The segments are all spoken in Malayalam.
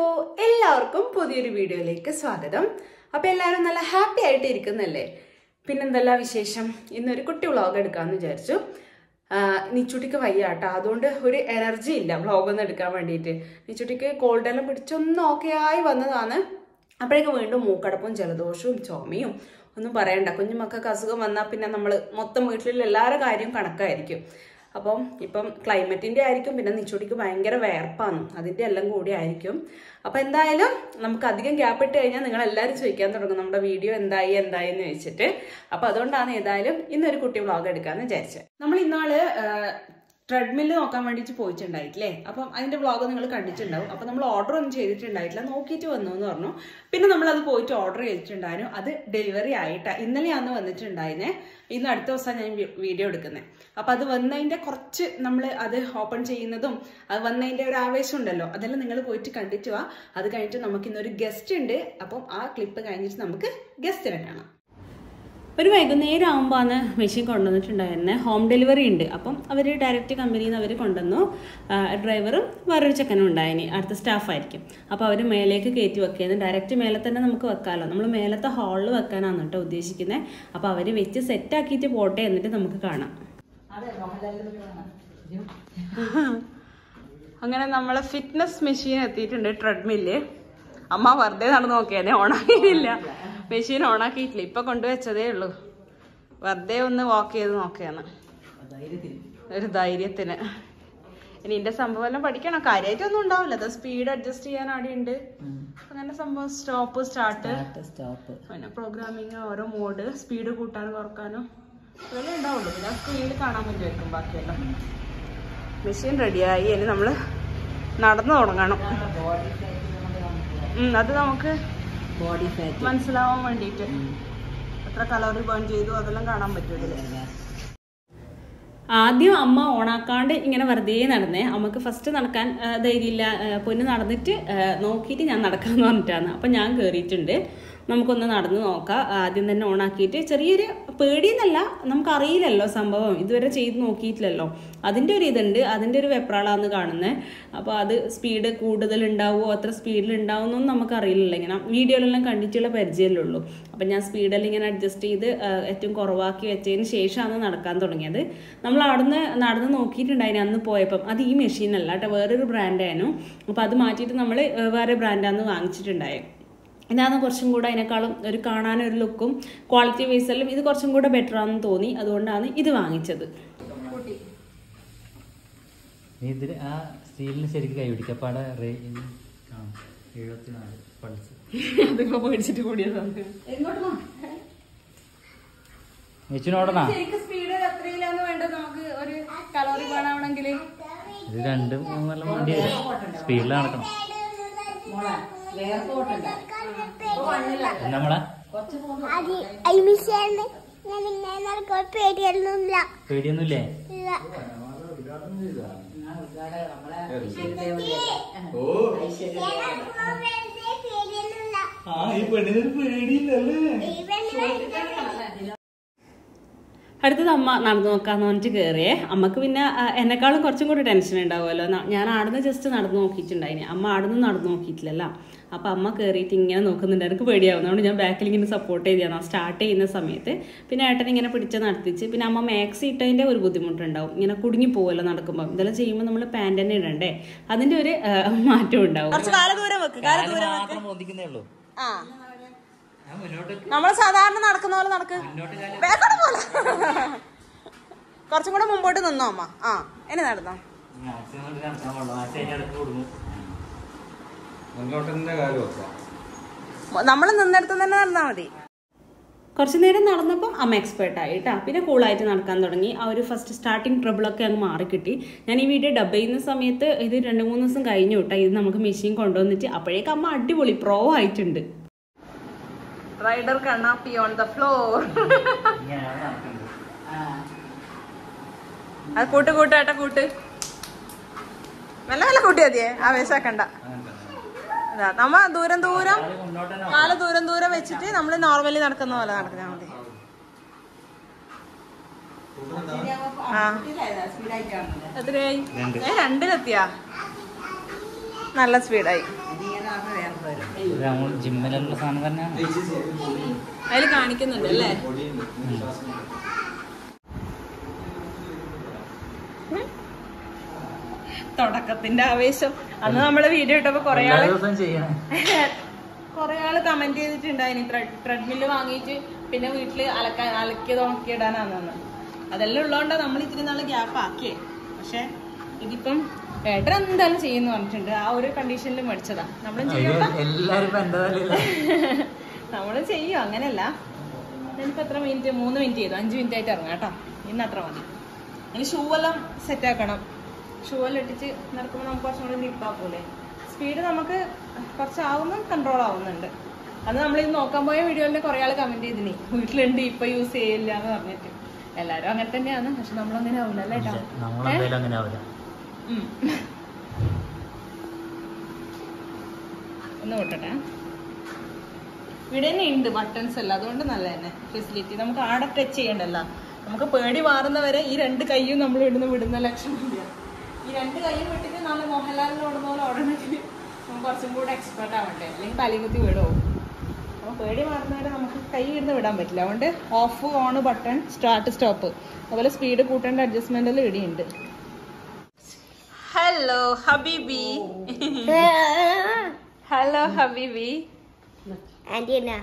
എല്ലാവർക്കും പുതിയൊരു വീഡിയോയിലേക്ക് സ്വാഗതം അപ്പൊ എല്ലാവരും നല്ല ഹാപ്പി ആയിട്ട് ഇരിക്കുന്നല്ലേ പിന്നെന്തല്ല വിശേഷം ഇന്നൊരു കുട്ടി വ്ളോഗ് എടുക്കാമെന്ന് വിചാരിച്ചു നിച്ചുട്ടിക്ക് വയ്യ കേട്ടോ അതുകൊണ്ട് ഒരു എനർജി ഇല്ല വ്ളോഗ് ഒന്നും എടുക്കാൻ വേണ്ടിയിട്ട് നിച്ചുട്ടിക്ക് കോൾഡെല്ലാം പിടിച്ചൊന്നും ഓക്കെ ആയി വന്നതാണ് അപ്പോഴേക്കും വീണ്ടും മൂക്കടപ്പും ജലദോഷവും ചുമയും ഒന്നും പറയണ്ട കുഞ്ഞുമക്കൾക്ക് അസുഖം വന്നാൽ പിന്നെ നമ്മൾ മൊത്തം വീട്ടിലുള്ള എല്ലാവരുടെ കാര്യവും കണക്കായിരിക്കും അപ്പം ഇപ്പം ക്ലൈമറ്റിന്റെ ആയിരിക്കും പിന്നെ നിച്ചോടിക്ക് ഭയങ്കര വേർപ്പാണ് അതിന്റെ എല്ലാം കൂടി ആയിരിക്കും അപ്പൊ എന്തായാലും നമുക്ക് അധികം ഗ്യാപ്പ് ഇട്ട് കഴിഞ്ഞാൽ നിങ്ങൾ എല്ലാവരും ചോദിക്കാൻ തുടങ്ങും നമ്മുടെ വീഡിയോ എന്തായി എന്തായി എന്ന് ചോദിച്ചിട്ട് അപ്പൊ അതുകൊണ്ടാണ് ഏതായാലും ഇന്നൊരു കുട്ടി വ്ളോഗ് എടുക്കാന്ന് വിചാരിച്ചത് നമ്മൾ ഇന്നാള് ട്രെഡ്മില്ല് നോക്കാൻ വേണ്ടിയിട്ട് പോയിട്ടുണ്ടായിട്ടില്ലേ അപ്പം അതിന്റെ വ്ളോഗ് നിങ്ങൾ കണ്ടിട്ടുണ്ടാവും അപ്പൊ നമ്മൾ ഓർഡർ ഒന്നും ചെയ്തിട്ടുണ്ടായിട്ടില്ല നോക്കിയിട്ട് വന്നു എന്ന് പറഞ്ഞു പിന്നെ നമ്മൾ അത് പോയിട്ട് ഓർഡർ ചെയ്തിട്ടുണ്ടായിരുന്നു അത് ഡെലിവറി ആയിട്ടാ ഇന്നലെയാണ് വന്നിട്ടുണ്ടായിരുന്നെ ഇന്ന് അടുത്ത ദിവസം ഞാൻ വീഡിയോ എടുക്കുന്നത് അപ്പൊ അത് വന്നതിന്റെ കുറച്ച് നമ്മൾ അത് ഓപ്പൺ ചെയ്യുന്നതും അത് വന്നതിന്റെ ഒരു ആവേശം ഉണ്ടല്ലോ അതെല്ലാം നിങ്ങൾ പോയിട്ട് കണ്ടിട്ട് വാ അത് കഴിഞ്ഞിട്ട് നമുക്ക് ഇന്നൊരു ഗസ്റ്റ് ഉണ്ട് അപ്പം ആ ക്ലിപ്പ് കഴിഞ്ഞിട്ട് നമുക്ക് ഗസ്റ്റിനെ കാണാം ഒരു വൈകുന്നേരം ആകുമ്പോഴാണ് മെഷീൻ കൊണ്ടുവന്നിട്ടുണ്ടായിരുന്നത് ഹോം ഡെലിവറി ഉണ്ട് അപ്പം അവർ ഡയറക്റ്റ് കമ്പനിയിൽ നിന്ന് അവർ കൊണ്ടുവന്നു ആ, ഡ്രൈവറും വേറൊരു ചെക്കനും ഉണ്ടായിനി അടുത്ത സ്റ്റാഫായിരിക്കും അപ്പോൾ അവർ മേലേക്ക് കയറ്റി വെക്കുന്നത് ഡയറക്റ്റ് മേലെ തന്നെ നമുക്ക് വെക്കാമല്ലോ നമ്മൾ മേലത്തെ ഹാളിൽ വെക്കാനാണ് കേട്ടോ ഉദ്ദേശിക്കുന്നത് അപ്പോൾ അവർ വെച്ച് സെറ്റാക്കിയിട്ട് പോട്ടെ എന്നിട്ട് നമുക്ക് കാണാം അങ്ങനെ നമ്മളെ ഫിറ്റ്നസ് മെഷീൻ എത്തിയിട്ടുണ്ട് ട്രെഡ്മില്ല് അമ്മ വെറുതെ നടന്ന് നോക്കിയാലേ ഓണാക്കിയില്ല മെഷീൻ ഓണാക്കിയിട്ടില്ല ഇപ്പൊ കൊണ്ടുവച്ചതേ ഉള്ളൂ വെറുതെ ഒന്ന് വാക്ക് ചെയ്ത് നോക്കിയാണ് ഒരു ധൈര്യത്തിന് ഇനി ഇതിന്റെ സംഭവം എല്ലാം പഠിക്കണം കാര്യമായിട്ടൊന്നും ഉണ്ടാവില്ല അത് സ്പീഡ് അഡ്ജസ്റ്റ് ചെയ്യാൻ അവിടെ ഉണ്ട് അങ്ങനെ സംഭവം സ്റ്റോപ്പ് സ്റ്റാർട്ട് സ്റ്റോപ്പ് പിന്നെ പ്രോഗ്രാമിങ് ഓരോ മോഡ് സ്പീഡ് കൂട്ടാനും കുറക്കാനും ഇതെല്ലാം ഉണ്ടാവുള്ളൂ പിന്നെ സ്ക്രീനിൽ കാണാൻ പറ്റുമായിരിക്കും ബാക്കിയെല്ലാം മെഷീൻ റെഡിയായി ഇനി നമ്മൾ നടന്നു തുടങ്ങണം ഉം, അത് നമുക്ക് ബോഡി ഫാറ്റ് മനസ്സിലാവാൻ വേണ്ടിയിട്ട് എത്ര കലോറി ബേൺ ചെയ്തു അതെല്ലാം കാണാൻ പറ്റും ഇതില് ആദ്യം അമ്മ ഓണാക്കാണ്ട് ഇങ്ങനെ വെറുതെ നടന്നേ അമ്മക്ക് ഫസ്റ്റ് നടക്കാൻ ആ, ധൈര്യമില്ല ആ, പൊന്ന് നടന്നിട്ട് ആ, നോക്കിയിട്ട് ഞാൻ നടക്കാമെന്ന് പറഞ്ഞിട്ടാണ് അപ്പം ഞാൻ കയറിയിട്ടുണ്ട് നമുക്കൊന്ന് നടന്ന് നോക്കാം ആദ്യം തന്നെ ഓണാക്കിയിട്ട് ചെറിയൊരു പേടിയെന്നല്ല നമുക്കറിയില്ലല്ലോ സംഭവം ഇതുവരെ ചെയ്ത് നോക്കിയിട്ടില്ലല്ലോ അതിൻ്റെ ഒരു ഇതുണ്ട് അതിൻ്റെ ഒരു വെപ്രാളാന്ന് കാണുന്നത് അപ്പോൾ അത് സ്പീഡ് കൂടുതൽ ഉണ്ടാവുമോ അത്ര സ്പീഡിൽ ഉണ്ടാവുമെന്നൊന്നും നമുക്കറിയില്ലല്ലോ ഇങ്ങനെ വീഡിയോയിലെല്ലാം കണ്ടിട്ടുള്ള പരിചയമല്ലേ ഉള്ളൂ അപ്പം ഞാൻ സ്പീഡെല്ലാം ഇങ്ങനെ അഡ്ജസ്റ്റ് ചെയ്ത് ആ, ഏറ്റവും കുറവാക്കി വെച്ചതിന് ശേഷമാണ് നടക്കാൻ തുടങ്ങിയത് നമ്മൾ അവിടുന്ന് നടന്ന് നോക്കിയിട്ടുണ്ടായിരുന്നു അന്ന് പോയപ്പം അത് ഈ മെഷീനല്ല കേട്ടോ വേറൊരു ബ്രാൻഡായിരുന്നു അപ്പോൾ അത് മാറ്റിയിട്ട് നമ്മൾ വേറെ ബ്രാൻഡാന്ന് വാങ്ങിച്ചിട്ടുണ്ടായത് ഇതാണ് കുറച്ചും കൂടെ അതിനേക്കാളും ഒരു കാണാനൊരു ലുക്കും ക്വാളിറ്റി വൈസെല്ലാം ഇത് കുറച്ചും കൂടെ ബെറ്റർ ആണെന്ന് തോന്നി അതുകൊണ്ടാണ് ഇത് വാങ്ങിച്ചത് ഇതിൽ ആ സ്റ്റീലിന് ശരിക്കും കൈ പിടിക്കപ്പാടെ എഴുപത്തിനാല് പൾസ് അതിപ്പോ പേടിച്ചിട്ട് കൂടിയതാണ് മെച്ചിനോടണ ശരിക്കും സ്പീഡ് എത്രയിലാന്ന് വേണ്ടത് നമുക്ക് ഒരു കലോറി വേണമെങ്കിൽ ഇത് രണ്ട് മൂന്നെല്ലാം വേണ്ടി വരും സ്പീഡിൽ നടക്കണം നമ്മളെ അത് അയിമിഷാണ് ഞാൻ ഇങ്ങനെ നടക്കാൻ പേടിയൊന്നുമില്ല പേടിയൊന്നുമില്ലേ ഇല്ല ഞാൻ നടക്കുമ്പോ വെറുതെ പേടിയൊന്നുമില്ല. ഈ പെണ്ണിനൊരു പേടിയില്ലല്ലേ ഈ പെണ്ണിനെ അടുത്തത് അമ്മ നടന്നു നോക്കാന്ന് പറഞ്ഞിട്ട് കയറിയേ അമ്മക്ക് പിന്നെ ആ, എന്നെക്കാളും കുറച്ചും കൂടി ടെൻഷൻ ഉണ്ടാവുമല്ലോ ന- ഞാൻ ആടുന്ന് ജസ്റ്റ് നടന്നു നോക്കിയിട്ടുണ്ടായിന് അമ്മ ആടുന്ന് നടന്നു നോക്കിയിട്ടില്ലല്ലോ അപ്പൊ അമ്മ കയറിയിട്ട് ഇങ്ങനെ നോക്കുന്നുണ്ട് എനിക്ക് പേടിയാവും അതുകൊണ്ട് ഞാൻ ബാക്കിൽ ഇങ്ങനെ സപ്പോർട്ട് ചെയ്താണ് സ്റ്റാർട്ട് ചെയ്യുന്ന സമയത്ത് പിന്നെ ഏട്ടൻ ഇങ്ങനെ പിടിച്ച് നടത്തിച്ച് പിന്നെ അമ്മ മാക്സി ഇട്ടതിന്റെ ഒരു ബുദ്ധിമുട്ടുണ്ടാവും ഇങ്ങനെ കുടുങ്ങി പോവല്ലോ നടക്കുമ്പോൾ ഇതെല്ലാം ചെയ്യുമ്പോൾ നമ്മൾ പാൻറ് തന്നെ ഇടണ്ടേ അതിന്റെ ഒരു ആ, മാറ്റം ഉണ്ടാവും മാത്രം പൊന്തിക്കുന്നേ ഉള്ളൂ ഞാൻ മുന്നോട്ട് നമ്മൾ സാധാരണ നടക്കുന്ന പോലെ നടക്ക് ബാക്കോട്ട് പോലെ കുറച്ചും കൂടെ മുമ്പോട്ട് നിന്നോ അമ്മ ആ ഇനി നടന്നോ മാക്സിമം നടക്കാൻ പാടുള്ളൂ മാക്സിമം അതിന്റെ അടുത്ത് കൊടുക്കും മുന്നോട്ടിന്റെ കാര്യം വെക്കാം നമ്മൾ നിന്നിടത്ത് തന്നെ നടന്നാൽ മതി കുറച്ച് നേരം നടന്നപ്പം അമ്മ എക്സ്പേർട്ട് ആയി കേട്ടോ പിന്നെ കൂളായിട്ട് നടക്കാൻ തുടങ്ങി ആ ഒരു ഫസ്റ്റ് സ്റ്റാർട്ടിങ് ട്രബിളൊക്കെ അങ്ങ് മാറിക്കിട്ടി ഞാൻ ഈ വീഡിയോ ഡബ് ചെയ്യുന്ന സമയത്ത് ഇത് രണ്ട് മൂന്ന് ദിവസം കഴിഞ്ഞു കേട്ടോ ഇത് നമുക്ക് മെഷീൻ കൊണ്ടുവന്നിട്ട് അപ്പോഴേക്കും അമ്മ അടിപൊളി പ്രോ ആയിട്ടുണ്ട് റൈഡർ കണ്ണാപ്പി ഓൺ ദ ഫ്ലോർ ഇങ്ങനെയാണ് നടക്കുന്നത് അത് കൂട്ട് കൂട്ടാട്ട കൂട്ട് മെല്ലെ മെല്ലെ കൂട്ടി മതിയേ ആവേശാക്കണ്ട ഇതാ നമ്മ ദൂരം ദൂരം അത് മുന്നോട്ട് തന്നെ കാല് ദൂരം ദൂരം വെച്ചിട്ട് നമ്മൾ നോർമലി നടക്കുന്ന പോലെ നടന്നാൽ മതി ആ എത്രയായി രണ്ട്. ഏ രണ്ടിലെത്തിയാ നല്ല സ്പീഡായി ഇത് നമ്മൾ ജിമ്മിലുള്ള സാധനം തന്നെയാണ് അതിൽ കാണിക്കുന്നുണ്ട് അല്ലേ തുടക്കത്തിന്റെ ആവേശം അന്ന് നമ്മള് വീഡിയോ ഇട്ടപ്പോ കൊറേ എല്ലാ ആള് ദിവസവും ചെയ്യണം കൊറേ ആള് കമന്റ് ചെയ്തിട്ടുണ്ടായിനി ട്രെഡ്മില്ല് വാങ്ങിയിട്ട് പിന്നെ വീട്ടില് അലക്കാൻ അലക്കിയത് ഉണക്കിയിടാനാന്ന് അതെല്ലാം ഉള്ളതുകൊണ്ടാ നമ്മൾ ഇത്തിരി നാള് ഗ്യാപ്പ് ആക്കിയേ പക്ഷെ ഇതിപ്പം ഏട്ടൻ എന്തായാലും ചെയ്യുന്നു പറഞ്ഞിട്ടുണ്ട് ആ ഒരു കണ്ടീഷനിൽ മേടിച്ചതാ നമ്മളും അയ്യോ ചെയ്യണ്ട എല്ലാരും ഇപ്പൊ എന്റെ തലയില്ല നമ്മള് ചെയ്യും അങ്ങനെയല്ല ഞാനിപ്പോ എത്ര മിനിറ്റ് മൂന്ന് മിനിറ്റ് ചെയ്തു അഞ്ച് മിനിറ്റ് ആയിട്ട് ഇറങ്ങാം കേട്ടോ ഇന്ന് അത്ര മതി ഇനി ഷൂ എല്ലാം സെറ്റ് ആക്കണം ഷൂ എല്ലാം ഇട്ടിച്ച് നടക്കുമ്പോൾ നമുക്ക് കുറച്ചും കൂടി നിപ്പാക്കൂലേ സ്പീഡ് നമുക്ക് കുറച്ചാവുമ്പോൾ കൺട്രോൾ ആവുന്നുണ്ട് അത് നമ്മൾ ഇത് നോക്കാൻ പോയ വീഡിയോയിൽ കുറെ ആൾ കമന്റ് ചെയ്തിനി വീട്ടിലുണ്ട് ഇപ്പൊ യൂസ് ചെയ്യില്ല എന്ന് പറഞ്ഞിട്ട് എല്ലാരും അങ്ങനെ തന്നെയാണ് പക്ഷെ നമ്മളങ്ങനെ ആവില്ല അല്ലേ ഏട്ടാ നമ്മളെന്തായാലും അങ്ങനെ ആവില്ല ഉം. ഒന്ന് വിട്ടട്ടെ ഇവിടെ തന്നെ ഉണ്ട് ബട്ടൺസ് എല്ലാം അതുകൊണ്ട് നല്ല തന്നെ ഫെസിലിറ്റി നമുക്ക് ആടെ ടച്ച് ചെയ്യണ്ടല്ലോ നമുക്ക് പേടി മാറുന്നവരെ ഈ രണ്ട് കൈയും നമ്മൾ ഇവിടുന്ന് വിടുന്ന ലക്ഷണമില്ല ഈ രണ്ട് കൈയും വിട്ടിട്ട് നമ്മൾ മോഹൻലാലിന് ഓടുന്ന പോലെ ഓടണമെങ്കിൽ നമുക്ക് കുറച്ചും കൂടെ എക്സ്പെർട്ട് ആവട്ടെ അല്ലെങ്കിൽ തലകുത്തി വിടുമോ അപ്പോൾ പേടി മാറുന്നവരെ നമുക്ക് കൈ ഇരുന്ന് വിടാൻ പറ്റില്ല അതുകൊണ്ട് off on button start stop അതുപോലെ സ്പീഡ് കൂട്ടേണ്ട അഡ്ജസ്റ്റ്മെന്റിൽ ഇവിടെയുണ്ട് ഹലോ ഹബീബി ഹലോ ഹബീബി ആന്റി എന്നാ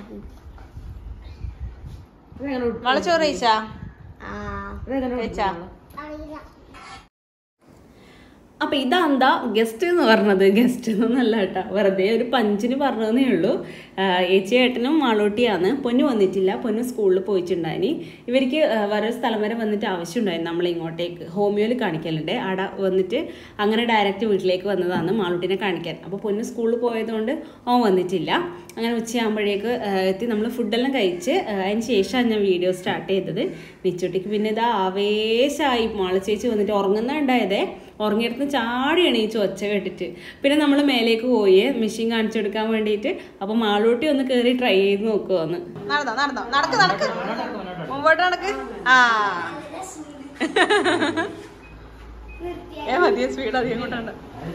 മോളെ ചോറ് കഴിച്ചാ ആ കഴിച്ചാ അറിയില്ല അപ്പൊ ഇതാന്താ ഗസ്റ്റ് എന്ന് പറഞ്ഞത് ഗസ്റ്റ് എന്നൊന്നല്ല കേട്ടോ വെറുതെ ഒരു പഞ്ചിന് പറഞ്ഞതേ ഉള്ളൂ ഏച്ചി ഏട്ടനും മാളൂട്ടിയാണ് പൊന്നു വന്നിട്ടില്ല പൊന്നു സ്കൂളിൽ പോയിട്ടുണ്ടായിനി ഇവർക്ക് ആ, വേറെ സ്ഥലം വരെ വന്നിട്ട് ആവശ്യമുണ്ടായിരുന്നു നമ്മൾ ഇങ്ങോട്ടേക്ക് ഹോമിയോയിൽ കാണിക്കലുണ്ട് അവിടെ വന്നിട്ട് അങ്ങനെ ഡയറക്റ്റ് വീട്ടിലേക്ക് വന്നതാണ് മാളൂട്ടിനെ കാണിക്കാൻ അപ്പോൾ പൊന്നു സ്കൂളിൽ പോയതുകൊണ്ട് ഓൻ വന്നിട്ടില്ല അങ്ങനെ ഉച്ചയാകുമ്പോഴേക്ക് ആ, എത്തി നമ്മൾ ഫുഡെല്ലാം കഴിച്ച് ആ, അതിന് ശേഷമാണ് ഞാൻ വീഡിയോ സ്റ്റാർട്ട് ചെയ്തത് നിച്ചുട്ടിക്ക് പിന്നെ ഇതാ ആവേശമായി മാള് ചേച്ചി വന്നിട്ട് ഉറങ്ങുന്ന ഉണ്ടായതേ ഉറങ്ങിയെടുത്ത് ചാടി എണീച്ചു ഒച്ച കേട്ടിട്ട് പിന്നെ നമ്മൾ മേലേക്ക് പോയി മെഷീൻ കാണിച്ചു കൊടുക്കാൻ വേണ്ടിയിട്ട് അപ്പൊ മാളൂട്ടി ഒന്ന് കയറി ട്രൈ ചെയ്ത് നോക്കുവാന്ന് നടന്നോ നടന്നോ നടക്ക് നടക്ക് മുമ്പോട്ട് നടക്ക് ആ ഏ മതിയ സ്പീഡ് അധികം കൊണ്ടുണ്ട്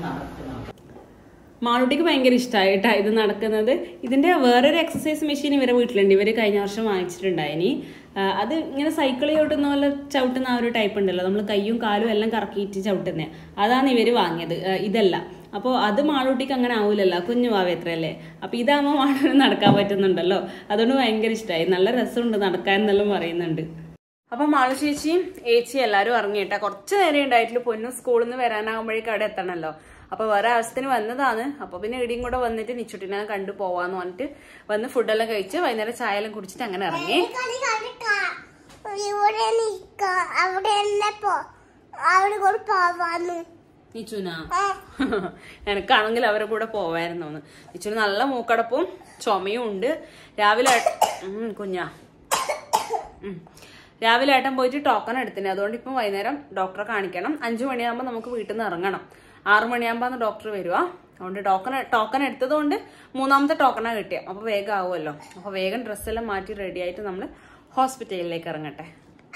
മാളൂട്ടിക്ക് ഭയങ്കര ഇഷ്ടമായിട്ടാ ഇത് നടക്കുന്നത് ഇതിന്റെ വേറൊരു എക്സസൈസ് മെഷീൻ ഇവരെ വീട്ടിലുണ്ട് ഇവർ കഴിഞ്ഞ വർഷം വാങ്ങിച്ചിട്ടുണ്ടായിനി ആ, അത് ഇങ്ങനെ സൈക്കിൾ ചവിട്ടുന്ന പോലെ ചവിട്ടുന്ന ആ ഒരു ടൈപ്പ് ഉണ്ടല്ലോ നമ്മൾ കയ്യും കാലും എല്ലാം കറക്കിയിട്ട് ചവിട്ടുന്നത് അതാണ് ഇവർ വാങ്ങിയത് ആ, ഇതല്ല അപ്പോൾ അത് മാളൂട്ടിക്ക് അങ്ങനെ ആവൂലല്ലോ കുഞ്ഞു വാവ എത്രയല്ലേ അപ്പോൾ ഇതാകുമ്പോൾ മാളൂന് നടക്കാൻ പറ്റുന്നുണ്ടല്ലോ അതുകൊണ്ട് ഭയങ്കര ഇഷ്ടമായി നല്ല രസമുണ്ട് നടക്കാൻ എന്നെല്ലാം പറയുന്നുണ്ട് അപ്പൊ മാളു ചേച്ചിയും ഏച്ചി എല്ലാരും ഇറങ്ങിയിട്ടാ കുറച്ച് നേരം ഉണ്ടായിട്ടുള്ളൂ പൊന്നു സ്കൂളിൽ നിന്ന് വരാനാകുമ്പോഴേക്കും അവിടെ എത്തണല്ലോ അപ്പൊ വേറെ ആവശ്യത്തിന് വന്നതാണ് അപ്പൊ പിന്നെ ഇടിയും കൂടെ വന്നിട്ട് നിച്ചുട്ടിനെ കണ്ടു പോവാന്ന് പറഞ്ഞിട്ട് വന്ന് ഫുഡെല്ലാം കഴിച്ച് വൈകുന്നേരം ചായ എല്ലാം കുടിച്ചിട്ട് അങ്ങനെ ഇറങ്ങി കളി കളിക്കാം ഇവിടെ നിക്കാം അവിടെ തന്നെ പോ അവിടെ കൂടെ പോവാന്ന് നിച്ചുനാ ആ എനിക്കാണെങ്കിൽ അവരുടെ കൂടെ പോവായിരുന്നു എന്ന് നിച്ചുന് നല്ല മൂക്കടപ്പും ചുമയും ഉണ്ട് രാവിലെ ഉം, കുഞ്ഞാ ഉം. രാവിലെ ഏട്ടൻ പോയിട്ട് ടോക്കൺ എടുത്തിന് അതുകൊണ്ട് ഇപ്പം വൈകുന്നേരം ഡോക്ടറെ കാണിക്കണം അഞ്ചു മണിയാകുമ്പോൾ നമുക്ക് വീട്ടിൽ നിന്ന് ഇറങ്ങണം ആറു മണിയാകുമ്പോൾ ഡോക്ടർ വരുക അതുകൊണ്ട് ടോക്കൺ ടോക്കൺ എടുത്തത് കൊണ്ട് മൂന്നാമത്തെ ടോക്കണാണ് കിട്ടിയത് അപ്പോൾ വേഗം ആവുമല്ലോ അപ്പോൾ വേഗം ഡ്രസ്സെല്ലാം മാറ്റി റെഡി ആയിട്ട് നമ്മൾ ഹോസ്പിറ്റലിലേക്ക് ഇറങ്ങട്ടെ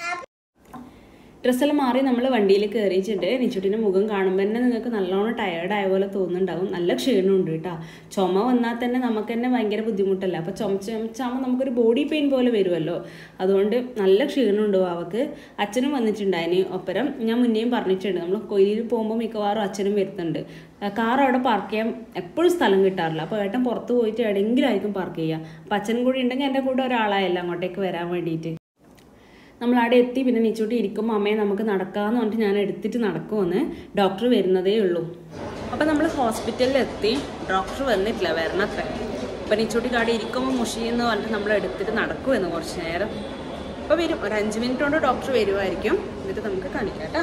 ഡ്രസ്സെല്ലാം മാറി നമ്മൾ വണ്ടിയിൽ കയറിയിട്ടുണ്ട് നിച്ചുട്ടിൻ്റെ മുഖം കാണുമ്പോൾ തന്നെ നിങ്ങൾക്ക് നല്ലോണം ടയേർഡ് ആയ പോലെ തോന്നുന്നുണ്ടാവും നല്ല ക്ഷീണമുണ്ട് കേട്ടോ ചുമ വന്നാൽ തന്നെ നമുക്ക് തന്നെ ഭയങ്കര ബുദ്ധിമുട്ടല്ല അപ്പോൾ ചുമച്ച് ചുമച്ചാകുമ്പോൾ നമുക്കൊരു ബോഡി പെയിൻ പോലെ വരുമല്ലോ അതുകൊണ്ട് നല്ല ക്ഷീണമുണ്ട് അവക്ക് അച്ഛനും വന്നിട്ടുണ്ടായിന് ഒപ്പരം ഞാൻ മുന്നേയും പറഞ്ഞിട്ടുണ്ട് നമ്മൾ കൊയിലിൽ പോകുമ്പോൾ മിക്കവാറും അച്ഛനും വരുന്നുണ്ട് കാർ അവിടെ പാർക്ക് ചെയ്യാൻ എപ്പോഴും സ്ഥലം കിട്ടാറില്ല അപ്പോൾ ഏട്ടൻ പുറത്ത് പോയിട്ട് എവിടെയെങ്കിലും ആയിരിക്കും പാർക്ക് ചെയ്യുക അപ്പം അച്ഛനും കൂടി ഉണ്ടെങ്കിൽ എൻ്റെ കൂടെ ഒരാളായല്ലോ അങ്ങോട്ടേക്ക് വരാൻ വേണ്ടിയിട്ട് നമ്മൾ അവിടെ എത്തി പിന്നെ നീച്ചോട്ടി ഇരിക്കുമ്പോൾ അമ്മയെ നമുക്ക് നടക്കാമെന്ന് പറഞ്ഞിട്ട് ഞാൻ എടുത്തിട്ട് നടക്കുമെന്ന് ഡോക്ടർ വരുന്നതേ ഉള്ളൂ അപ്പം നമ്മൾ ഹോസ്പിറ്റലിൽ എത്തി ഡോക്ടർ വന്നിട്ടില്ല വരണത്ര അപ്പം നീച്ചോട്ടിക്ക് അവിടെ ഇരിക്കുമ്പോൾ മുഷിയെന്ന് പറഞ്ഞിട്ട് നമ്മൾ എടുത്തിട്ട് നടക്കുമെന്ന് കുറച്ച് നേരം അപ്പോൾ വരും ഒരു അഞ്ച് മിനിറ്റ് കൊണ്ട് ഡോക്ടർ വരുമായിരിക്കും എന്നിട്ട് നമുക്ക് കാണിക്കാം കേട്ടോ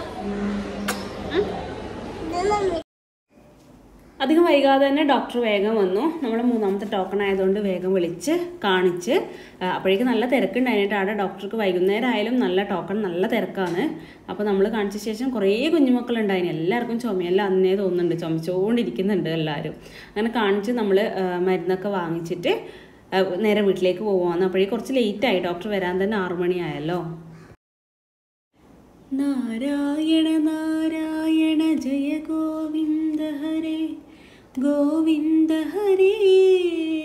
ഇതൊന്നും അധികം വൈകാതെ തന്നെ ഡോക്ടർ വേഗം വന്നു നമ്മൾ മൂന്നാമത്തെ ടോക്കൺ ആയതുകൊണ്ട് വേഗം വിളിച്ച് കാണിച്ച് ആ, അപ്പോഴേക്കും നല്ല തിരക്കുണ്ടായിട്ട് അവിടെ ഡോക്ടർക്ക് വൈകുന്നേരം ആയാലും നല്ല ടോക്കൺ നല്ല തിരക്കാണ് അപ്പോൾ നമ്മൾ കാണിച്ച ശേഷം കുറേ കുഞ്ഞുമക്കളുണ്ടായിന് എല്ലാവർക്കും ചുമയെല്ലാം അന്നേ തോന്നുന്നുണ്ട് ചുമച്ചുകൊണ്ടിരിക്കുന്നുണ്ട് എല്ലാവരും അങ്ങനെ കാണിച്ച് നമ്മൾ മരുന്നൊക്കെ വാങ്ങിച്ചിട്ട് ആ, നേരെ വീട്ടിലേക്ക് പോകുവാന്ന് അപ്പോഴേക്കും കുറച്ച് ലേറ്റായി ഡോക്ടർ വരാൻ തന്നെ ആറു മണിയായല്ലോ നാരായണ നാരായണ ജയ ഗോവിന്ദ ഹരേ ഗോവിന്ദ ഹരേ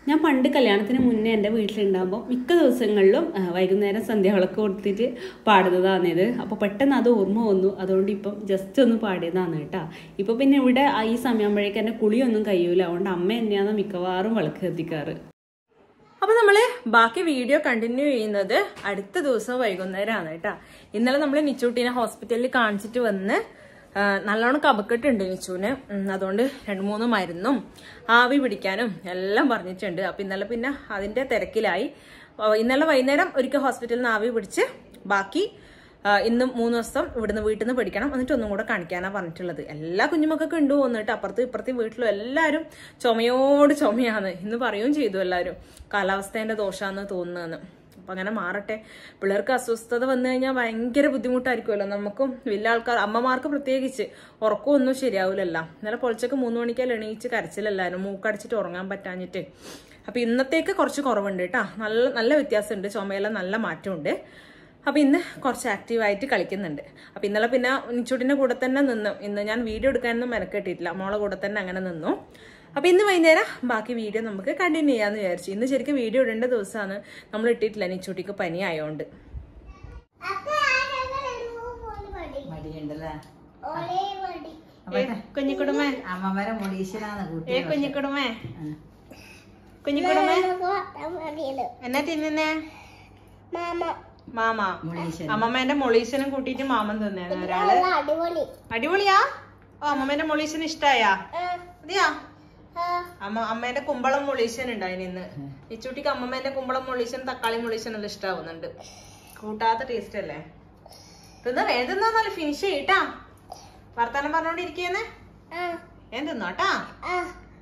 ഞാൻ പണ്ട് കല്യാണത്തിന് മുന്നേ എൻ്റെ വീട്ടിലുണ്ടാകുമ്പോൾ മിക്ക ദിവസങ്ങളിലും ആ, വൈകുന്നേരം സന്ധ്യാവിളക്ക് കൊടുത്തിട്ട് പാടുന്നതാണ് ഇത് അപ്പോൾ പെട്ടെന്ന് അത് ഓർമ്മ വന്നു അതുകൊണ്ട് ഇപ്പം ജസ്റ്റ് ഒന്ന് പാടിയതാണ് കേട്ടോ ഇപ്പോൾ പിന്നെ ഇവിടെ ആ ഈ സമയമാകുമ്പോഴേക്കും എൻ്റെ കുളിയൊന്നും കഴിയൂല അതുകൊണ്ട് അമ്മ തന്നെയാണ് മിക്കവാറും വിളക്ക് കത്തിക്കാറ് അപ്പൊ നമ്മള് ബാക്കി വീഡിയോ കണ്ടിന്യൂ ചെയ്യുന്നത് അടുത്ത ദിവസം വൈകുന്നേരമാണ് കേട്ടാ ഇന്നലെ നമ്മൾ നിച്ചൂട്ടീനെ ഹോസ്പിറ്റലിൽ കാണിച്ചിട്ട് വന്ന് ആ, നല്ലോണം കപക്കെട്ടുണ്ട് നിച്ചുവിന് ഉം, അതുകൊണ്ട് രണ്ട് മൂന്ന് മരുന്നും ആവി പിടിക്കാനും എല്ലാം പറഞ്ഞിട്ടുണ്ട് അപ്പൊ ഇന്നലെ പിന്നെ അതിന്റെ തിരക്കിലായി ആ, ഇന്നലെ വൈകുന്നേരം ഒരിക്കൽ ഹോസ്പിറ്റലിൽ നിന്ന് ആവി പിടിച്ച് ബാക്കി ആ, ഇന്ന് മൂന്ന് ദിവസം ഇവിടുന്ന് വീട്ടിൽ നിന്ന് പഠിക്കണം എന്നിട്ട് ഒന്നും കൂടെ കാണിക്കാനാണ് പറഞ്ഞിട്ടുള്ളത് എല്ലാ കുഞ്ഞുമക്കൊക്കെ ഉണ്ട് വന്നിട്ട് അപ്പുറത്ത് ഇപ്പുറത്തെ വീട്ടിലും എല്ലാവരും ചുമയോട് ചുമയാണ് ഇന്ന് പറയുകയും ചെയ്തു എല്ലാവരും കാലാവസ്ഥേന്റെ ദോഷാന്ന് തോന്നുന്നതെന്ന് അപ്പം അങ്ങനെ മാറട്ടെ പിള്ളേർക്ക് അസ്വസ്ഥത വന്നു കഴിഞ്ഞാൽ ഭയങ്കര ബുദ്ധിമുട്ടായിരിക്കുമല്ലോ നമുക്കും വലിയ ആൾക്കാർ അമ്മമാർക്ക് പ്രത്യേകിച്ച് ഉറക്കമൊന്നും ശരിയാവില്ലല്ലോ ഇന്നലെ പൊളിച്ചൊക്കെ മൂന്ന് മണിക്കല്ല എണീച്ച് കരച്ചിലെല്ലാവരും മൂക്കടിച്ചിട്ട് ഉറങ്ങാൻ പറ്റാഞ്ഞിട്ട് അപ്പം ഇന്നത്തേക്ക് കുറച്ച് കുറവുണ്ട് കേട്ടോ നല്ല നല്ല വ്യത്യാസമുണ്ട് ചുമയെല്ലാം നല്ല മാറ്റമുണ്ട് അപ്പോൾ ഇന്ന് കുറച്ച് ആക്റ്റീവായിട്ട് കളിക്കുന്നുണ്ട് അപ്പോൾ ഇന്നലെ പിന്നെ നിച്ചൂട്ടിൻ്റെ കൂടെ തന്നെ നിന്നു ഇന്ന് ഞാൻ വീഡിയോ എടുക്കാനൊന്നും മെനക്കെട്ടിട്ടില്ല മോളെ കൂടെ തന്നെ അങ്ങനെ നിന്നു അപ്പോൾ ഇന്ന് വൈകുന്നേരം ബാക്കി വീഡിയോ നമുക്ക് കണ്ടിന്യൂ ചെയ്യാമെന്ന് വിചാരിച്ചു ഇന്ന് ശരിക്കും വീഡിയോ ഇടേണ്ട ദിവസമാണ് നമ്മൾ ഇട്ടിട്ടില്ല നിച്ചൂട്ടിക്ക് പനി ആയതുകൊണ്ട് അപ്പൊ ആരാണ് രണ്ടു മൂന്ന് മടി മടിയുണ്ടല്ലേ ഒരേ മടി കുഞ്ഞിക്കുടുമേ അമ്മമാരെ മുടീശ്വരാന്ന് ഏ കൂട്ടി കുഞ്ഞിക്കുടുമേ കുഞ്ഞിക്കുടുമേ മടിയില് എന്നാ തിന്നുന്നേ മാമ മാമ മുടീശ്വരൻ അമ്മമ്മേന്റെ മൊളീശനും കൂട്ടിയിട്ട് മാമൻ തിന്നേന്ന് ഒരാള് നല്ല അടിപൊളി അടിപൊളിയാ ഓ അമ്മമ്മേന്റെ മൊളീശൻ ഇഷ്ടായാ ആ, അതെയാ ആ, അമ്മ അമ്മേന്റെ കുമ്പളം മൊളീശൻ ഉണ്ടായിന് ഇന്ന് ഇച്ചൂട്ടിക്ക് അമ്മമ്മേന്റെ കുമ്പളം മൊളീശൻ തക്കാളി മൊളീശൻ എല്ലാം ഇഷ്ടാവുന്നുണ്ട് കൂട്ടാത്ത ടേസ്റ്റ് അല്ലേ തിന്നാ ഏതെന്നാല് ഫിനിഷ് ചെയ്യട്ടാ വർത്താനം പറഞ്ഞോണ്ടിരിക്കുന്നേ ആ, ഏൻ തിന്നോട്ടാ ആ.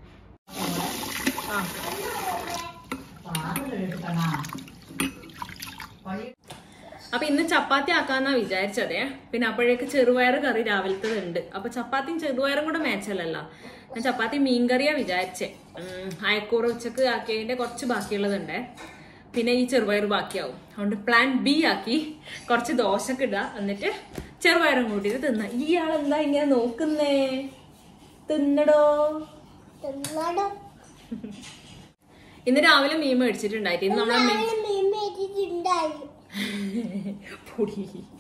ആ അപ്പൊ ഇന്ന് ചപ്പാത്തി ആക്കാന്നാ വിചാരിച്ചതേ പിന്നെ അപ്പോഴേക്ക് ചെറുപയർ കറി രാവിലത്തത് ഉണ്ട് അപ്പൊ ചപ്പാത്തിയും ചെറുപയറും കൂടെ മേച്ചല്ലല്ലോ ഞാൻ ചപ്പാത്തി മീൻകറിയാ വിചാരിച്ചേ ഉം, അയക്കൂറ ഉച്ചക്ക് ആക്കിയതിന്റെ കുറച്ച് ബാക്കിയുള്ളതുണ്ടേ പിന്നെ ഈ ചെറുപയർ ബാക്കിയാവും അതുകൊണ്ട് പ്ലാൻ ബി ആക്കി കുറച്ച് ദോശക്ക് ഇടുക എന്നിട്ട് ചെറുപയറും കൂട്ടിയിട്ട് തിന്ന ഇയാളെന്താ ഇങ്ങനെ നോക്കുന്നേ തിന്നടോ തിന്നണം. ഇന്ന് രാവിലെ മീൻ മേടിച്ചിട്ടുണ്ടായിട്ട് ഇന്ന് നമ്മളെ മീൻ നാളെ മീൻ മേടിച്ചിട്ടുണ്ടായി. പൊടി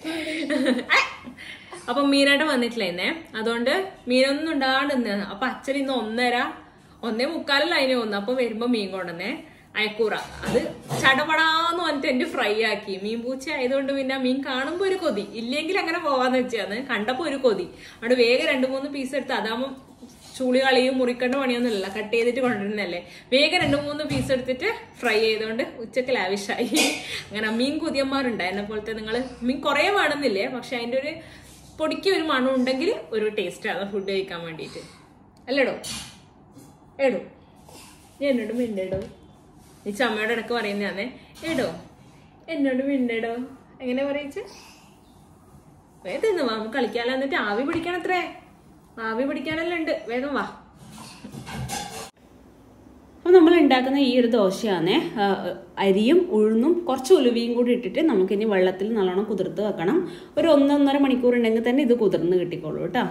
അപ്പൊ മീനായിട്ട് വന്നിട്ടില്ല ഇന്നേ അതുകൊണ്ട് മീനൊന്നും ഉണ്ടാകാണ്ട് നിന്ന് അപ്പൊ അച്ഛൻ ഇന്ന് ഒന്നര ഒന്നേ മുക്കാലല്ല അതിന് വന്നു അപ്പൊ വരുമ്പോ മീൻ കൊണ്ടുവന്നേ അയക്കൂറ അത് ചടപടാന്ന് പറഞ്ഞിട്ട് എന്റെ ഫ്രൈ ആക്കി മീൻ പൂച്ച ആയതുകൊണ്ട് പിന്നെ മീൻ കാണുമ്പോ ഒരു കൊതി ഇല്ലെങ്കിൽ അങ്ങനെ പോവാന്ന് വെച്ചാന്ന് കണ്ടപ്പോ ഒരു കൊതി അവിടെ വേഗം രണ്ടു മൂന്ന് പീസ് എടുത്ത് അതാകുമ്പോ ചൂളി കളിയും മുറിക്കേണ്ട പണിയൊന്നുമില്ല കട്ട് ചെയ്തിട്ട് കൊണ്ടുവരുന്നല്ലേ വേഗം രണ്ട് മൂന്ന് പീസ് എടുത്തിട്ട് ഫ്രൈ ചെയ്തുകൊണ്ട് ഉച്ചക്ക് ലാവിഷായി അങ്ങനെ മീൻ കുതിയന്മാരുണ്ട് എന്നെ പോലത്തെ നിങ്ങൾ മീൻ കുറേ വേണമെന്നില്ലേ പക്ഷെ അതിൻ്റെ ഒരു പൊടിക്ക് ഒരു മണം ഉണ്ടെങ്കിൽ ഒരു ടേസ്റ്റ് ആണ് ഫുഡ് കഴിക്കാൻ വേണ്ടിയിട്ട് അല്ലേടോ ഏടോ നീ എന്നോട് മിണ്ടേടോ ഈ ചമ്മയോട് ഇടക്ക് പറയുന്നതാണേ ഏടോ എന്നോട് മിണ്ടേടോ എങ്ങനെ പറയിച്ച് വേഗം തിന്നു വാ നമുക്ക് കളിക്കാലോ എന്നിട്ട് ആവി പിടിക്കണത്രേ ആവി പിടിക്കാനെല്ലാം ഉണ്ട് വേഗം വാ അപ്പോൾ നമ്മൾ ഉണ്ടാക്കുന്ന ഈ ഒരു ദോശയാണ് അരിയും ഉഴുന്നും കുറച്ച് ഉലുവയും കൂടി ഇട്ടിട്ട് നമുക്കിനി വെള്ളത്തിൽ നല്ലോണം കുതിർത്ത് വെക്കണം ഒരു ഒന്നൊന്നര മണിക്കൂർ ഉണ്ടെങ്കിൽ തന്നെ ഇത് കുതിർന്ന് കിട്ടിക്കോളൂ കേട്ടോ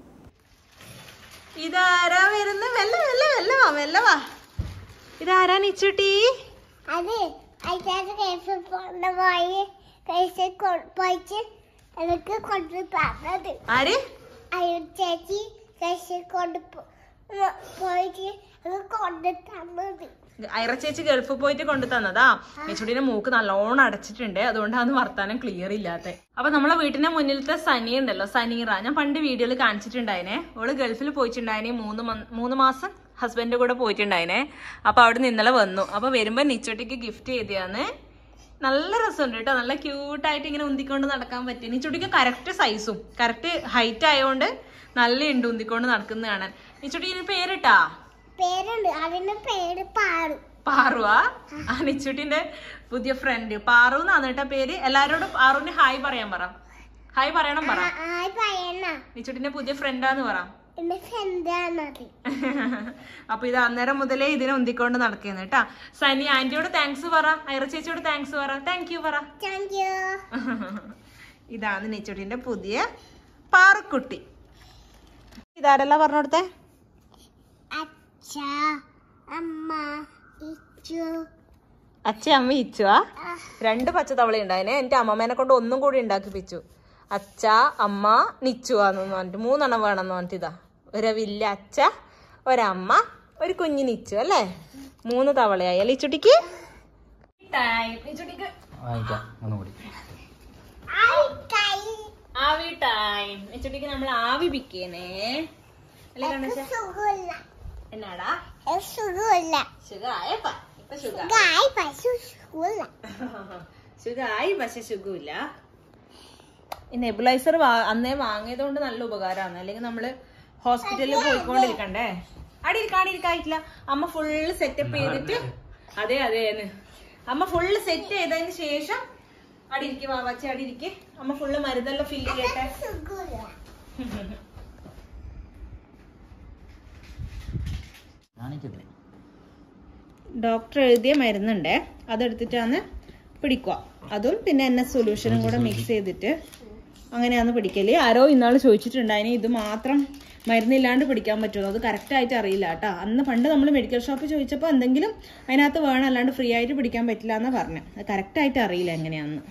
ഇതാരാ വരുന്ന വെല്ല വെല്ല വെല്ല വാ വെല്ല വാ ഇതാരാ നിച്ചുട്ടി അത് അയച്ചാൽ കേസ് കൊണ്ട് പോയി കേസ് പോയിട്ട് എനിക്ക് കൊണ്ട് പറഞ്ഞത് ആര് അയ്യോ ചേച്ചി കേസ് കൊണ്ട് പോ- മ- പോയിട്ട് എനിക്ക് കൊണ്ട് തന്നത് ഐറ ചേച്ചി ഗൾഫിൽ പോയിട്ട് കൊണ്ടു തന്നതാ നിച്ചുട്ടിന്റെ മൂക്ക് നല്ലോണം അടച്ചിട്ടുണ്ട് അതുകൊണ്ടാണ് വർത്താനം ക്ലിയർ ഇല്ലാത്ത അപ്പൊ നമ്മളെ വീട്ടിന്റെ മുന്നിലത്തെ സനി ഉണ്ടല്ലോ സനീറ ഞാൻ പണ്ട് വീഡിയോയിൽ കാണിച്ചിട്ടുണ്ടായിനെ ഓള് ഗൾഫിൽ പോയിട്ടുണ്ടായിനെ മൂന്ന് മന്ത് മൂന്ന് മാസം ഹസ്ബൻഡ് കൂടെ പോയിട്ടുണ്ടായിനെ അപ്പൊ അവിടെ ഇന്നലെ വന്നു അപ്പൊ വരുമ്പോ നിച്ചുട്ടിക്ക് ഗിഫ്റ്റ് ചെയ്തതാണ് നല്ല രസമുണ്ട് കേട്ടോ നല്ല ക്യൂട്ടായിട്ട് ഇങ്ങനെ ഉന്തിക്കൊണ്ട് നടക്കാൻ പറ്റി നിച്ചുട്ടിക്ക് കറക്റ്റ് സൈസും കറക്റ്റ് ഹൈറ്റ് ആയതുകൊണ്ട് നല്ല ഉണ്ട് ഉന്തിക്കൊണ്ട് നടക്കുന്ന കാണാൻ നിച്ചുട്ടി ഇതിന് പേരിട്ടാ പേരുണ്ട് അതിന്റെ പേര് പാറു പാറുവാ ആ നിച്ചുട്ടിന്റെ പുതിയ ഫ്രണ്ട് പാറു എന്നാണ് കേട്ടോ പേര് എല്ലാരോടും പാറുവിന് ഹായ് പറയാൻ പറ ഹായ് പറയണം പറ ആയി പറയണ നിച്ചുട്ടിന്റെ പുതിയ ഫ്രണ്ടാന്ന് പറ എന്റെ ഫ്രണ്ടാണത് അപ്പൊ ഇത് അന്നേരം മുതലേ ഇതിനെ ഉന്തിക്കൊണ്ട് നടക്കുന്നു കേട്ടാ സനി ആന്റിയോട് താങ്ക്സ് പറ ഐറ ചേച്ചിയോട് താങ്ക്സ് പറ താങ്ക് യു പറ താങ്ക് യു ഇതാണ് നിച്ചുട്ടിന്റെ പുതിയ പാറക്കുട്ടി ഇതാരല്ല പറഞ്ഞോടുത്തെ അച്ഛ അമ്മ ഇച്ചു അച്ഛ അമ്മ ഇച്ചുവാ രണ്ട് പച്ച തവള ഉണ്ടായിനെ എന്റെ അമ്മമ്മേനെ കൊണ്ട് ഒന്നും കൂടി ഉണ്ടാക്കിപ്പിച്ചു അച്ഛ അമ്മ നിച്ചുവാന്ന് പറഞ്ഞിട്ട് മൂന്നെണ്ണം വേണമെന്ന് പറഞ്ഞിട്ട് ഇതാ ഒരു വില്ല അച്ഛ ഒരമ്മ ഒരു കുഞ്ഞു നിച്ചു അല്ലേ മൂന്ന് തവളയായി അല്ലേ ഇച്ചുട്ടിക്ക് ഇച്ചുട്ടിക്ക് വാങ്ങിക്കാം ഒന്നുകൂടി ആവി ടൈം ഇച്ചുട്ടിക്ക് നമ്മൾ ആവി പിക്കേനേ അല്ലേ കണ്ണച്ച സുഖമില്ല എന്നാടാ സുഖമില്ല സുഖായപ്പ ഇപ്പൊ സുഖ ഗായ് പശു സുഖമില്ല സുഖായി പക്ഷെ സുഖമില്ല ഈ നെബുലൈസർ അന്നേ വാങ്ങിയത് കൊണ്ട് നല്ല ഉപകാരമാണ് അല്ലെങ്കിൽ നമ്മള് ഹോസ്പിറ്റലിൽ പോയിക്കൊണ്ടിരിക്കണ്ടേ അടിയിരിക്ക അടിയിരിക്കായിട്ടില്ല അമ്മ ഫുള്ള് സെറ്റപ്പ് ചെയ്തിട്ട് അതെ അതെ അമ്മ ഫുള്ള് സെറ്റ് ചെയ്തതിന് ശേഷം അടിയിരിക്ക് വാവച്ചി അടിയിരിക്ക് അമ്മ ഫുള്ള് മരുന്നെല്ലാം ഫില്ല് ചെയ്യട്ടെ സുഖമില്ല കാണിക്കട്ടെ ഡോക്ടർ എഴുതിയ മരുന്നുണ്ടേ അതെടുത്തിട്ടാണ് പിടിക്കുക അതും പിന്നെ എൻ എസ് സൊല്യൂഷനും കൂടെ മിക്സ് ചെയ്തിട്ട് അങ്ങനെയാണ് പിടിക്കല് ആരോ ഇന്നാൾ ചോദിച്ചിട്ടുണ്ടായിന് ഇത് മാത്രം മരുന്നില്ലാണ്ട് പിടിക്കാൻ പറ്റുമോ അത് കറക്റ്റ് ആയിട്ട് അറിയില്ല കേട്ടോ അന്ന് പണ്ട് നമ്മൾ മെഡിക്കൽ ഷോപ്പിൽ ചോദിച്ചപ്പോൾ എന്തെങ്കിലും അതിനകത്ത് വേണം അല്ലാണ്ട് ഫ്രീ ആയിട്ട് പിടിക്കാൻ പറ്റില്ല എന്നാണ് പറഞ്ഞത് അത് കറക്റ്റ് ആയിട്ട് അറിയില്ല എങ്ങനെയാണെന്ന്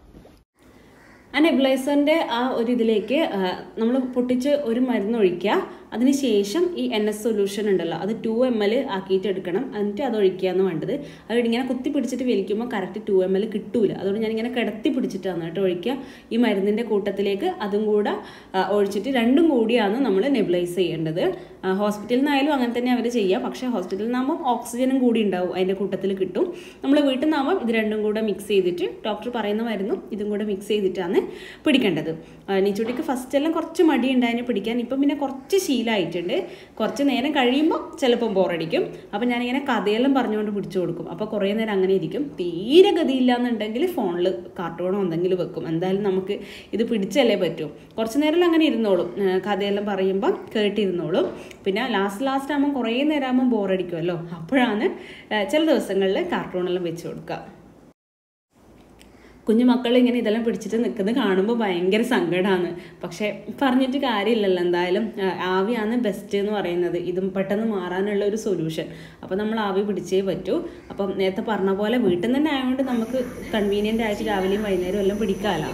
ആ നെബുലൈസറിൻ്റെ ആ ഒരു ഇതിലേക്ക് നമ്മൾ പൊട്ടിച്ച് ഒരു മരുന്ന് ഒഴിക്കുക അതിനുശേഷം ഈ എൻ എസ് സൊല്യൂഷൻ ഉണ്ടല്ലോ അത് ടു എം എൽ ആക്കിയിട്ട് എടുക്കണം എന്നിട്ട് അത് ഒഴിക്കുകയെന്ന് വേണ്ടത് അത് ഇങ്ങനെ കുത്തി പിടിച്ചിട്ട് വലിക്കുമ്പോൾ കറക്റ്റ് ടു എം എൽ കിട്ടൂല അതുകൊണ്ട് ഞാനിങ്ങനെ കിടത്തി പിടിച്ചിട്ടാണ് കേട്ടോ ഒഴിക്കുക ഈ മരുന്നിൻ്റെ കൂട്ടത്തിലേക്ക് അതും കൂടെ ആ, ഒഴിച്ചിട്ട് രണ്ടും കൂടിയാണ് നമ്മൾ നെബുലൈസ് ചെയ്യേണ്ടത് ആ, ഹോസ്പിറ്റലിൽ നിന്നായാലും അങ്ങനെ തന്നെ അവർ ചെയ്യുക പക്ഷേ ഹോസ്പിറ്റലിൽ നിന്നാകുമ്പോൾ ഓക്സിജനും കൂടി ഉണ്ടാവും അതിൻ്റെ കൂട്ടത്തിൽ കിട്ടും നമ്മൾ വീട്ടിൽ നിന്നാകുമ്പോൾ ഇത് രണ്ടും കൂടെ മിക്സ് ചെയ്തിട്ട് ഡോക്ടർ പറയുന്ന മരുന്നും ഇതും കൂടെ മിക്സ് ചെയ്തിട്ടാണ് പിടിക്കേണ്ടത് നീച്ചുട്ടിക്ക് ഫസ്റ്റ് എല്ലാം കുറച്ച് മടി ഉണ്ടായതിനെ പിടിക്കാൻ ഇപ്പം പിന്നെ കുറച്ച് ശീലമായിട്ടുണ്ട് കുറച്ച് നേരം കഴിയുമ്പോൾ ചിലപ്പം ബോറടിക്കും അപ്പം ഞാനിങ്ങനെ കഥയെല്ലാം പറഞ്ഞുകൊണ്ട് പിടിച്ചു കൊടുക്കും അപ്പോൾ കുറേ നേരം അങ്ങനെ ഇരിക്കും തീരെ ഗതിയില്ല എന്നുണ്ടെങ്കിൽ ഫോണിൽ കാർട്ടൂണോ എന്തെങ്കിലും വെക്കും എന്തായാലും നമുക്ക് ഇത് പിടിച്ചല്ലേ പറ്റൂ കുറച്ച് നേരം അങ്ങനെ ഇരുന്നോളും ആ, കഥയെല്ലാം പറയുമ്പോൾ കേട്ടിരുന്നോളും പിന്നെ ലാസ്റ്റ് ലാസ്റ്റ് ആകുമ്പോൾ കുറേ നേരം ആകുമ്പോൾ ബോറടിക്കുമല്ലോ അപ്പോഴാണ് ആ, ചില ദിവസങ്ങളിൽ കാർട്ടൂണെല്ലാം വെച്ച് കൊടുക്കുക കുഞ്ഞു മക്കൾ ഇങ്ങനെ ഇതെല്ലാം പിടിച്ചിട്ട് നിൽക്കുന്നത് കാണുമ്പോൾ ഭയങ്കര സങ്കടമാണ് പക്ഷേ പറഞ്ഞിട്ട് കാര്യമില്ലല്ലോ എന്തായാലും ആ, ആവിയാണ് ബെസ്റ്റ് എന്ന് പറയുന്നത് ഇതും പെട്ടെന്ന് മാറാനുള്ള ഒരു സൊല്യൂഷൻ അപ്പോൾ നമ്മൾ ആവി പിടിച്ചേ പറ്റൂ അപ്പം നേരത്തെ പറഞ്ഞ പോലെ വീട്ടിൽ നിന്ന് തന്നെ ആയതുകൊണ്ട് നമുക്ക് കൺവീനിയൻ്റ് ആയിട്ട് രാവിലെയും വൈകുന്നേരം എല്ലാം പിടിക്കാമല്ലോ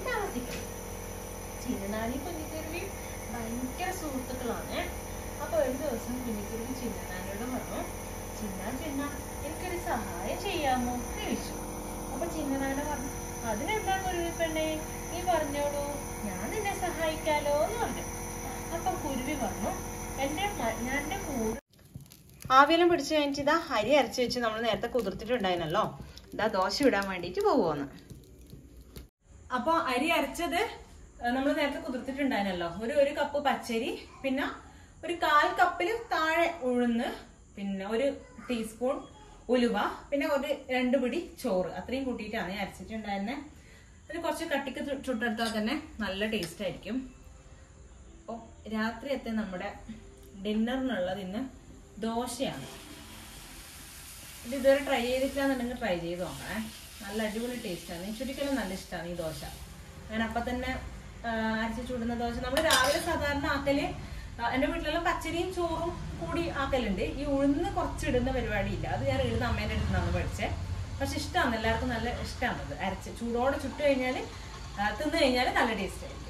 ഭയങ്കര സുഹൃത്തുക്കളാണ് അപ്പൊ ഒരു ദിവസം കുഞ്ഞിക്കുരുവി ചിന്നാനോട് പറഞ്ഞു ചിന്ന ചിന്ന എനിക്കൊരു സഹായം ചെയ്യാമോ എന്ന് ചോദിച്ചു അപ്പൊ ചിന്നനാന പറഞ്ഞു അതിനെന്താ കുരുവി പെണ്ണെ നീ പറഞ്ഞോളൂ ഞാൻ നിന്നെ സഹായിക്കാലോ എന്ന് പറഞ്ഞു അപ്പൊ കുരുവി പറഞ്ഞു എന്റെ മ- ഞാൻ എന്റെ കൂടെ ആവിയെല്ലാം പിടിച്ചു കഴിഞ്ഞിട്ട് ഇതാ അരി അരച്ച് വെച്ച് നമ്മൾ നേരത്തെ കുതിർത്തിട്ടുണ്ടായിരുന്നല്ലോ ഇതാ ദോശ ഇടാൻ വേണ്ടിയിട്ട് പോവുമെന്ന് അപ്പൊ അരി അരച്ചത് നമ്മൾ നേരത്തെ കുതിർത്തിട്ടുണ്ടായിരുന്നല്ലോ ഒരു ഒരു കപ്പ് പച്ചരി പിന്നെ ഒരു കാൽ കപ്പിൽ താഴെ ഉഴുന്ന് പിന്നെ ഒരു ടീസ്പൂൺ ഉലുവ പിന്നെ ഒരു രണ്ട് പിടി ചോറ് അത്രയും കൂട്ടിയിട്ടാണ് ഞാൻ അരച്ചിട്ടുണ്ടായിരുന്നത് അതിന് കുറച്ച് കട്ടിക്ക് ചു- ചുട്ടെടുത്താൽ തന്നെ നല്ല ടേസ്റ്റ് ആയിരിക്കും അപ്പോൾ രാത്രിയത്തെ നമ്മുടെ ഡിന്നറിനുള്ളത് ഇന്ന് ദോശയാണ് ഇത് ഇതുവരെ ട്രൈ ചെയ്തിട്ടില്ലാന്നുണ്ടെങ്കിൽ ട്രൈ ചെയ്ത് നോക്കണേ നല്ല അടിപൊളി ടേസ്റ്റാണ് ചുരുക്കലും നല്ല ഇഷ്ടമാണ് ഈ ദോശ അങ്ങനെ അപ്പം തന്നെ ആ, അരച്ച് ചൂടുന്ന ദോശ നമ്മൾ രാവിലെ സാധാരണ ആക്കല് ആ, എൻ്റെ വീട്ടിലെല്ലാം പച്ചരിയും ചോറും കൂടി ആക്കലുണ്ട് ഈ ഉഴുന്ന് കുറച്ചിടുന്ന പരിപാടിയില്ല അത് ഞാൻ ഇടുന്ന അമ്മേൻ്റെ അടുത്ത് നിന്നാണ് പഠിച്ചത് പക്ഷെ ഇഷ്ടമാണ് എല്ലാവർക്കും നല്ല ഇഷ്ടമാണത് അരച്ച് ചൂടോടെ ചുട്ട് കഴിഞ്ഞാൽ തിന്നു കഴിഞ്ഞാൽ നല്ല ടേസ്റ്റ് ആയിരിക്കും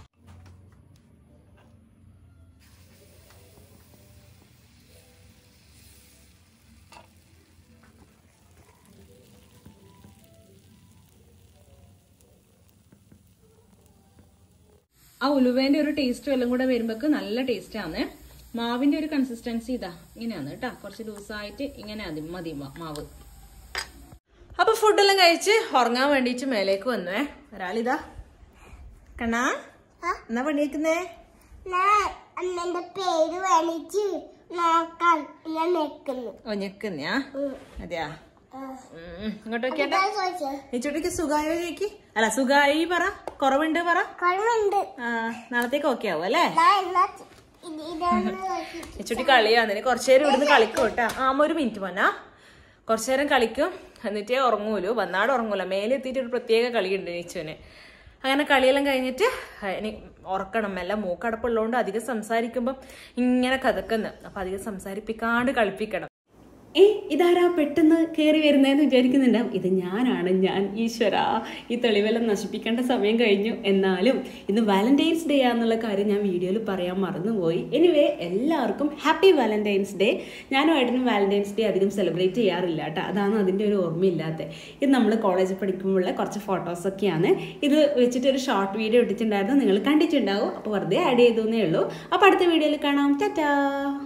ആ ഉലുവേന്റെ ഒരു ടേസ്റ്റും എല്ലാം കൂടെ വരുമ്പോക്ക് നല്ല ടേസ്റ്റ് ആണ് മാവിന്റെ ഒരു കൺസിസ്റ്റൻസി ഇതാ ഇങ്ങനെയാണ് കേട്ടോ കുറച്ച് ലൂസായിട്ട് ഇങ്ങനെ മതി മതി മാ- മാവ് അപ്പൊ ഫുഡെല്ലാം കഴിച്ച് ഉറങ്ങാൻ വേണ്ടിയിട്ട് മേലേക്ക് വന്നുവേ ഒരാളിതാ കണ്ണാ എന്നാ പണിയേക്കുന്നേ ഞാൻ അമ്മന്റെ പേര് വേണിച്ച് നോക്കാൻ ഞാൻ നിൽക്കുന്നു ഒഞ്ഞക്കുന്നയാ അതെയാ ഉം. ഇങ്ങോട്ട് നോക്കിയാട്ടെ ഇതാ ചോദിച്ചത് നീ ചുട്ടിക്ക് സുഖായോ ചോദിക്ക് അല്ല സുഖായി പറ കുറവുണ്ട് പറ കുറവുണ്ട് ആ നാളത്തേക്ക് ഓക്കെ ആവും അല്ലേ ഞാൻ എന്നാ ഇത് ഇതൊന്ന് നോക്കി ഇച്ചുട്ടി കളിയാണ് ഇനി കുറച്ചു നേരം ഇവിടുന്ന് കളിക്കും കേട്ടാ ആ അമ്മ ഒരു മിനിറ്റ് പോന്നാ കുറച്ചു നേരം കളിക്കും എന്നിട്ടേ ഉറങ്ങൂലു വന്നാട് ഉറങ്ങൂല മേലെത്തിയിട്ട് ഒരു പ്രത്യേക കളിയുണ്ട് നീച്ചുവിന് അങ്ങനെ കളിയെല്ലാം കഴിഞ്ഞിട്ട് ഇനി ഉറക്കണം എല്ലാം മൂക്കടപ്പുള്ളതുകൊണ്ട് അധികം സംസാരിക്കുമ്പം ഇങ്ങനെ കഥക്കുന്നു അപ്പൊ അധികം സംസാരിപ്പിക്കാണ്ട് കളിപ്പിക്കണം ഏ ഇതാരാ പെട്ടെന്ന് കയറി വരുന്നതെന്ന് വിചാരിക്കുന്നുണ്ടാവും ഇത് ഞാനാണ് ഞാൻ ഈശ്വര ഈ തെളിവെല്ലാം നശിപ്പിക്കേണ്ട സമയം കഴിഞ്ഞു എന്നാലും ഇന്ന് വാലന്റൈൻസ് ഡേ ആണെന്നുള്ള കാര്യം ഞാൻ വീഡിയോയിൽ പറയാൻ മറന്നുപോയി എനിവേ എല്ലാവർക്കും ഹാപ്പി വാലന്റൈൻസ് ഡേ ഞാനും ഏട്ടനും വാലന്റൈൻസ് ഡേ അധികം സെലിബ്രേറ്റ് ചെയ്യാറില്ല കേട്ടോ അതാണ് അതിൻ്റെ ഒരു ഓർമ്മയില്ലാത്തത് ഇത് നമ്മൾ കോളേജിൽ പഠിക്കുമ്പോഴുള്ള കുറച്ച് ഫോട്ടോസൊക്കെയാണ് ഇത് വെച്ചിട്ട് ഒരു ഷോർട്ട് വീഡിയോ ഇട്ടിട്ടുണ്ടായിരുന്നു നിങ്ങൾ കണ്ടിട്ടുണ്ടാവും അപ്പോൾ വെറുതെ ആഡ് ചെയ്തു എന്നേ ഉള്ളൂ അപ്പോൾ അടുത്ത വീഡിയോയിൽ കാണാം ടാറ്റാ